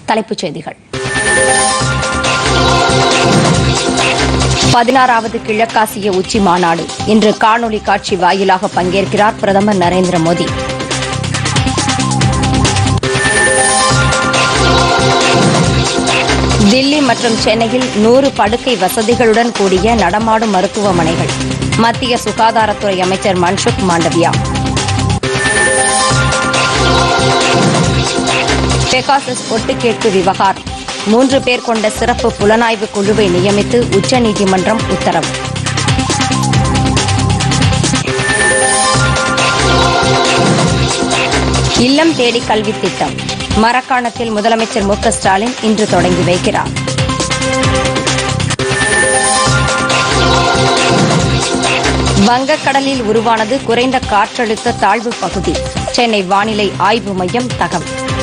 தலைப்புச் செய்திகள் பதினாறாவது கிழக்காசிய உச்சி மாநாடு இன்று காணொலி காட்சி வாயிலாக பங்கேற்கிறார் பிரதமர் நரேந்திர மோடி தில்லி மற்றும் சென்னையில் நூறு படுக்கை வசதிகளுடன் கூடிய நடமாடும் மருத்துவமனைகள் மத்திய சுகாதாரத்துறை அமைச்சர் மன்சுக் மாண்டவியா பெகாசஸ் ஒட்டுக்கேட்பு விவகாரம் மூன்று பேர் கொண்ட சிறப்பு புலனாய்வு குழுவை நியமித்து உச்சநீதிமன்றம் உத்தரவு இல்லம் தேடி கல்வி திட்டம் மரக்காணத்தில் முதலமைச்சர் மு க ஸ்டாலின் இன்று தொடங்கி வைக்கிறார் வங்கக்கடலில் உருவானது குறைந்த காற்றழுத்த தாழ்வு பகுதி சென்னை வானிலை ஆய்வு மையம் தகவல்